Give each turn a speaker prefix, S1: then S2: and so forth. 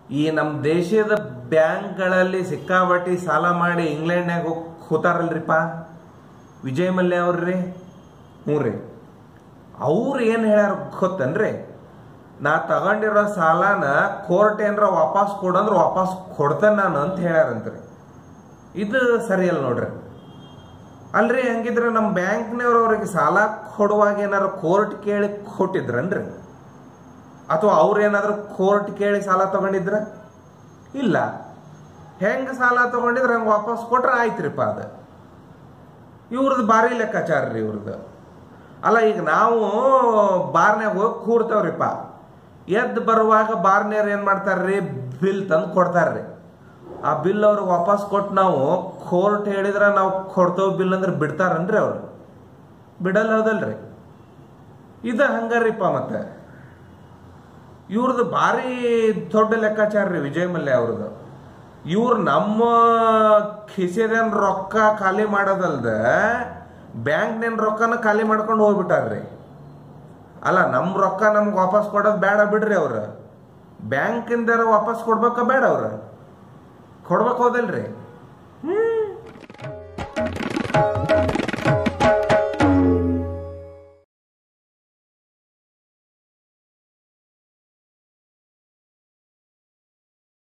S1: ಈ ನಮ್ಮ ದೇಶದ ಬ್ಯಾಂಕ್ಗಳಲ್ಲಿ ಸಿಕ್ಕಾಬಟ್ಟಿ ಸಾಲ ಮಾಡಿ ಇಂಗ್ಲೆಂಡ್ನಾಗ ಹೋಗಿ ಕೂತಾರಲ್ರಿಪ್ಪ ವಿಜಯ್ ಮಲ್ಯ ಅವ್ರಿ ಹ್ಞೂ ರೀ ಅವ್ರು ಏನು ಹೇಳ್ಯಾರ ಗೊತ್ತನ್ರಿ ನಾ ತಗೊಂಡಿರೋ ಸಾಲನ ಕೋರ್ಟ್ ಏನ್ರ ವಾಪಸ್ ಕೊಡಂದ್ರೆ ವಾಪಸ್ ಕೊಡ್ತೇನೆ ನಾನು ಅಂತ ಹೇಳ್ಯಾರಂತ್ರಿ ಇದು ಸರಿಯಲ್ಲ ನೋಡ್ರಿ ಅಲ್ರಿ ಹಂಗಿದ್ರೆ ನಮ್ಮ ಬ್ಯಾಂಕ್ನವ್ರು ಅವ್ರಿಗೆ ಸಾಲ ಕೊಡುವಾಗ ಏನಾರ ಕೋರ್ಟ್ ಕೇಳಿ ಕೊಟ್ಟಿದ್ರನ್ರಿ ಅಥವಾ ಅವ್ರೇನಾದ್ರೂ ಕೋರ್ಟ್ ಕೇಳಿ ಸಾಲ ತಗೊಂಡಿದ್ರ ಇಲ್ಲ ಹೆಂಗೆ ಸಾಲ ತಗೊಂಡಿದ್ರೆ ಹಂಗೆ ವಾಪಸ್ ಕೊಟ್ರೆ ಆಯ್ತ್ರಿಪ್ಪ ಅದು ಇವ್ರದ್ದು ಭಾರಿ ಲೆಕ್ಕಾಚಾರ ರೀ ಇವ್ರದ್ದು ಅಲ್ಲ ಈಗ ನಾವು ಬಾರ್ನ್ಯಾಗ ಹೋಗಿ ಕೂರ್ತೇವ್ರಿಪ್ಪ ಎದ್ದು ಬರುವಾಗ ಬಾರ್ನ್ಯಾರು ಏನು ಮಾಡ್ತಾರ್ರಿ ಬಿಲ್ ತಂದು ಕೊಡ್ತಾರ್ರಿ ಆ ಬಿಲ್ ಅವ್ರಿಗೆ ವಾಪಸ್ ಕೊಟ್ಟು ನಾವು ಕೋರ್ಟ್ ಹೇಳಿದ್ರೆ ನಾವು ಕೊಡ್ತೇವೆ ಬಿಲ್ ಅಂದ್ರೆ ಬಿಡ್ತಾರನ್ರಿ ಅವ್ರು ಬಿಡಲ್ಲ ಹೌದಲ್ರಿ ಇದು ಹಂಗಾರಿಪ್ಪ ಮತ್ತೆ ಇವ್ರದ್ದು ಭಾರಿ ದೊಡ್ಡ ಲೆಕ್ಕಾಚಾರ ರೀ ವಿಜಯ್ ಮಲ್ಯ ಅವ್ರದ್ದು ಇವ್ರು ನಮ್ಮ ಕಿಸೆದೇನ್ ರೊಕ್ಕ ಖಾಲಿ ಮಾಡೋದಲ್ದ ಬ್ಯಾಂಕ್ನೇನ್ ರೊಕ್ಕನ ಖಾಲಿ ಮಾಡ್ಕೊಂಡು ಹೋಗ್ಬಿಟ್ಟಾರ್ರಿ ಅಲ್ಲ ನಮ್ಮ ರೊಕ್ಕ ನಮ್ಗೆ ವಾಪಸ್ ಕೊಡೋದು ಬೇಡ ಬಿಡ್ರಿ ಅವ್ರು ಬ್ಯಾಂಕಿಂದ ವಾಪಸ್ ಕೊಡ್ಬೇಕ ಬೇಡ ಅವ್ರು ಕೊಡ್ಬೇಕು ಹೌದಲ್ರಿ ಹ್ಮ್